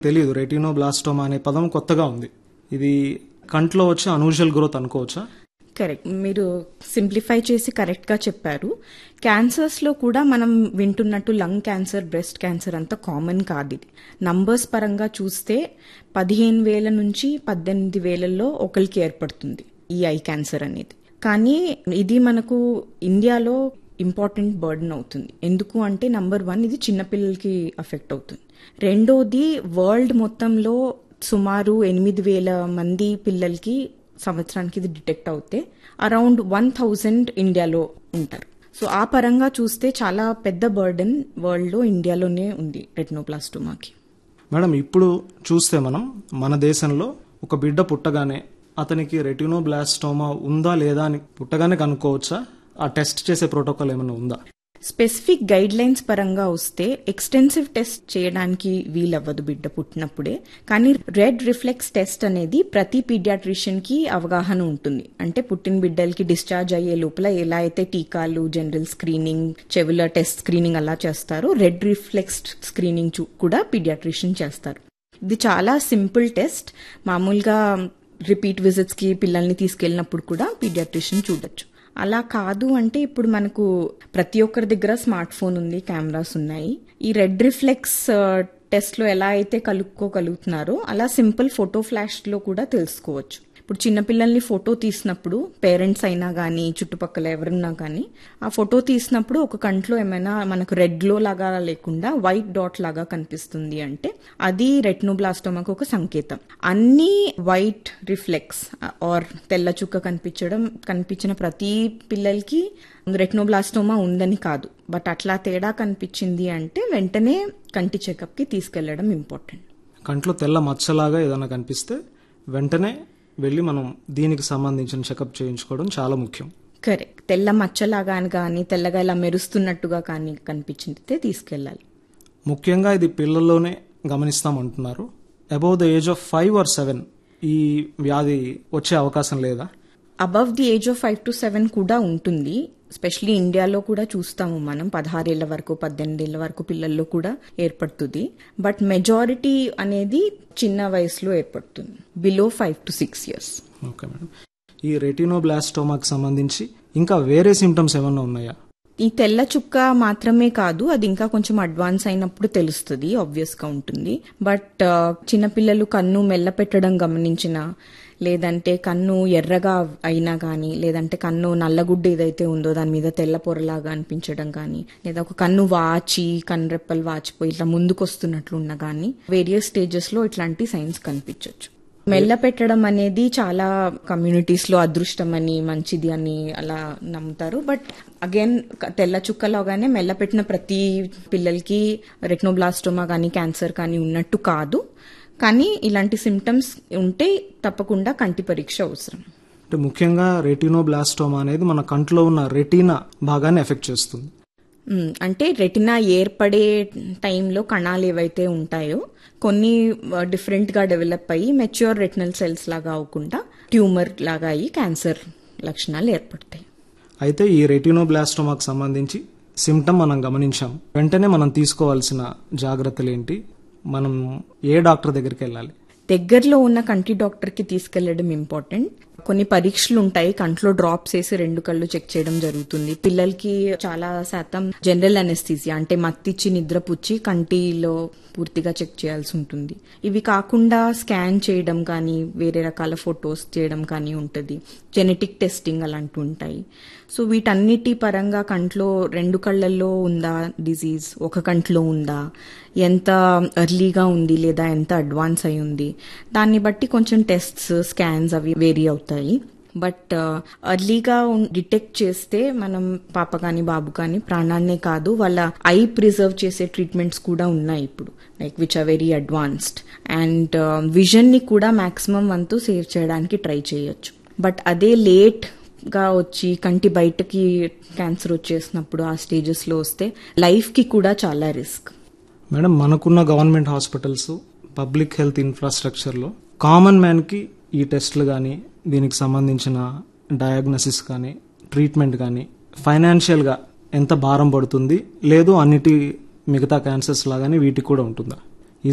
తెలియదు రెటినోబ్లాస్టోమా అనే పదం కొత్తగా ఉంది ఇది కంట్లో వచ్చే అనూజువల్ గ్రోత్ అనుకోవచ్చా కరెక్ట్ మీరు సింప్లిఫై చేసి కరెక్ట్ గా చెప్పారు క్యాన్సర్స్ లో కూడా మనం వింటున్నట్టు లంగ్ క్యాన్సర్ బ్రెస్ట్ క్యాన్సర్ అంత కామన్ కాదు ఇది నంబర్స్ పరంగా చూస్తే పదిహేను వేల నుంచి పద్దెనిమిది వేలలో ఒకరికి ఏర్పడుతుంది ఈ ఐ క్యాన్సర్ అనేది కానీ ఇది మనకు ఇండియాలో ఇంపార్టెంట్ బర్డన్ అవుతుంది ఎందుకు అంటే నంబర్ వన్ ఇది చిన్నపిల్లలకి అఫెక్ట్ అవుతుంది రెండోది వరల్డ్ మొత్తంలో సుమారు ఎనిమిది వేల మంది పిల్లలకి సంవత్సరానికి ఇది డిటెక్ట్ అవుతే అరౌండ్ వన్ థౌజండ్ ఇండియాలో ఉంటారు సో ఆ పరంగా చూస్తే చాలా పెద్ద బర్డెన్ వరల్డ్ లో ఇండియాలోనే ఉంది రెటినోప్లాస్టోమాకి మేడం ఇప్పుడు చూస్తే మనం మన దేశంలో ఒక బిడ్డ పుట్టగానే అతనికి రెటినోబ్లాస్టోమా ఉందా లేదా అని పుట్టగానే కనుక్కోవచ్చా ఆ టెస్ట్ చేసే ప్రోటోకాల్ ఏమైనా ఉందా స్పెసిఫిక్ గైడ్ లైన్స్ పరంగా వస్తే ఎక్స్టెన్సివ్ టెస్ట్ చేయడానికి వీలవ్వదు బిడ్డ పుట్టినప్పుడే కానీ రెడ్ రిఫ్లెక్స్ టెస్ట్ అనేది ప్రతి పీడియాట్రిషియన్ కి అవగాహన ఉంటుంది అంటే పుట్టిన బిడ్డలకి డిశ్చార్జ్ అయ్యే లోపల ఎలా అయితే టీకాలు జనరల్ స్క్రీనింగ్ చెవుల టెస్ట్ స్క్రీనింగ్ అలా చేస్తారో రెడ్ రిఫ్లెక్స్ స్క్రీనింగ్ చూ- కూడా పీడియాట్రిషియన్ చేస్తారు ఇది చాలా సింపుల్ టెస్ట్ మామూలుగా రిపీట్ విజిట్స్ కి పిల్లల్ని తీసుకెళ్ళినప్పుడు కూడా పీడియాట్రిషియన్ చూడొచ్చు అలా కాదు అంటే ఇప్పుడు మనకు ప్రతి ఒక్కరి దగ్గర స్మార్ట్ ఫోన్ ఉంది కెమెరాస్ ఉన్నాయి ఈ రెడ్ రిఫ్లెక్స్ టెస్ట్ లో ఎలా అయితే కలుపుకోగలుగుతున్నారో అలా సింపుల్ ఫోటో ఫ్లాష్ లో కూడా తెలుసుకోవచ్చు ఇప్పుడు చిన్నపిల్లల్ని ఫోటో తీసినప్పుడు పేరెంట్స్ అయినా కానీ చుట్టుపక్కల ఎవరున్నా కానీ ఆ ఫోటో తీసినప్పుడు ఒక కంట్లో ఏమైనా మనకు రెడ్ గ్లో లాగా లేకుండా వైట్ డాట్ లాగా కనిపిస్తుంది అంటే అది రెట్నోబ్లాస్టోమాకు ఒక సంకేతం అన్ని వైట్ రిఫ్లెక్స్ ఆర్ తెల్ల చుక్క కనిపించడం కనిపించిన ప్రతి పిల్లలకి రెట్నోబ్లాస్టోమా ఉందని కాదు బట్ అట్లా తేడా కనిపించింది అంటే వెంటనే కంటి చెకప్ కి తీసుకెళ్లడం ఇంపార్టెంట్ కంట్లో తెల్ల మచ్చలాగా ఏదైనా కనిపిస్తే వెంటనే వెళ్ళి మనం దీనికి సంబంధించిన చెకప్ చేయించుకోవడం చాలా ముఖ్యం కరెక్ట్ తెల్ల మచ్చలాగా కానీ తెల్లగా ఇలా మెరుస్తున్నట్టుగా కానీ కనిపించింది తీసుకెళ్ళాలి ముఖ్యంగా ఇది పిల్లల్లోనే గమనిస్తామంటున్నారు above the age of five or seven ఈ వ్యాధి వచ్చే అవకాశం లేదా above the age of five to seven కూడా ఉంటుంది స్పెషలీ ఇండియాలో కూడా చూస్తాము మనం పదహారేళ్ల వరకు పద్దెనిమిదేళ్ల వరకు పిల్లల్లో కూడా ఏర్పడుతుంది బట్ మెజారిటీ అనేది చిన్న వయసులో ఏర్పడుతుంది below five to six years okay madam ఈ రెటినోబ్లాస్టోమాకి సంబంధించి ఇంకా వేరే సిమ్టమ్స్ ఏమన్నా ఉన్నాయా ఈ తెల్ల చుక్క మాత్రమే కాదు అది ఇంకా కొంచెం అడ్వాన్స్ అయినప్పుడు తెలుస్తుంది ఆబ్వియస్ గా ఉంటుంది బట్ ఆ, చిన్నపిల్లలు కన్ను మెల్ల పెట్టడం గమనించిన లేదంటే కన్ను ఎర్రగా అయినా కానీ లేదంటే కన్ను నల్లగుడ్డ ఏదైతే ఉందో దాని మీద తెల్ల పొరలాగా అనిపించడం కానీ లేదా ఒక కన్ను వాచి కన్ను రెప్పలు వాచిపోయి ఇట్లా ముందుకు వస్తున్నట్లు ఉన్నా కానీ వేరియస్ స్టేజెస్ లో ఇట్లాంటి సైన్స్ కనిపించవచ్చు మెల్ల పెట్టడం అనేది చాలా కమ్యూనిటీస్ లో అదృష్టం అని మంచిది అని అలా నమ్ముతారు బట్ అగైన్ తెల్ల చుక్కలోగానే మెల్ల పెట్టిన ప్రతి పిల్లలకి రెట్నోబ్లాస్టోమా కానీ క్యాన్సర్ కానీ ఉన్నట్టు కాదు కానీ ఇలాంటి సిమ్టమ్స్ ఉంటే తప్పకుండా కంటి పరీక్ష అవసరం అంటే ముఖ్యంగా రెటినోబ్లాస్టోమా అనేది మన కంట్లో ఉన్న రెటీనా భాగాన్ని ఎఫెక్ట్ చేస్తుంది మ్మ్. అంటే రెటినా ఏర్పడే టైంలో కణాలు ఏవైతే ఉంటాయో కొన్ని డిఫరెంట్ గా డెవలప్ అయ్యి మెచ్యూర్ రెటినల్ సెల్స్ లాగా అవ్వకుండా ట్యూమర్ లాగా అయ్యి క్యాన్సర్ లక్షణాలు ఏర్పడతాయి అయితే ఈ రెటినోబ్లాస్టోమాకి సంబంధించి సిమ్టమ్ మనం గమనించాం వెంటనే మనం తీసుకోవాల్సిన జాగ్రత్తలు ఏంటి మనం ఏ డాక్టర్ దగ్గరికి వెళ్ళాలి దగ్గరలో ఉన్న కంటి డాక్టర్ కి తీసుకెళ్లడం ఇంపార్టెంట్ కొన్ని పరీక్షలు ఉంటాయి కంట్లో డ్రాప్స్ వేసి రెండు కళ్ళు చెక్ చేయడం జరుగుతుంది పిల్లలకి చాలా శాతం జనరల్ అనెస్థీసియా అంటే మత్తిచ్చి నిద్రపుచ్చి కంటిలో పూర్తిగా చెక్ చేయాల్సి ఉంటుంది ఇవి కాకుండా స్కాన్ చేయడం కానీ వేరే రకాల ఫొటోస్ చేయడం కానీ ఉంటుంది జెనెటిక్ టెస్టింగ్ అలాంటివి ఉంటాయి సో వీటన్నిటి పరంగా కంట్లో రెండు కళ్ళల్లో ఉందా డిజీజ్ ఒక కంట్లో ఉందా ఎంత ఎర్లీగా ఉంది లేదా ఎంత అడ్వాన్స్ అయి ఉంది దాన్ని బట్టి కొంచెం టెస్ట్స్ స్కాన్స్ అవి వేరీ అవుతాయి బట్ అర్లీగా డిటెక్ట్ చేస్తే మనం పాప కానీ బాబు కానీ ప్రాణాన్నే కాదు వాళ్ళ ఐ ప్రిజర్వ్ చేసే ట్రీట్మెంట్స్ కూడా ఉన్నాయి ఇప్పుడు like which are very advanced and vision ని కూడా మాక్సిమం వంతు సేవ్ చేయడానికి ట్రై చేయొచ్చు బట్ అదే లేట్ గా వచ్చి కంటి బయటకి క్యాన్సర్ వచ్చేసినప్పుడు ఆ స్టేజెస్ లో వస్తే లైఫ్ కి కూడా చాలా రిస్క్ మేడం మనకున్న గవర్నమెంట్ హాస్పిటల్స్ పబ్లిక్ హెల్త్ ఇన్ఫ్రాస్ట్రక్చర్లో కామన్ మ్యాన్కి ఈ టెస్ట్లు కానీ దీనికి సంబంధించిన డయాగ్నోసిస్ కానీ ట్రీట్మెంట్ కానీ ఫైనాన్షియల్గా ఎంత భారం పడుతుంది లేదు అన్నిటి మిగతా క్యాన్సర్స్ లాగానే వీటికి కూడా ఉంటుందా ఈజ్ ఇట్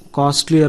కాస్ట్లీ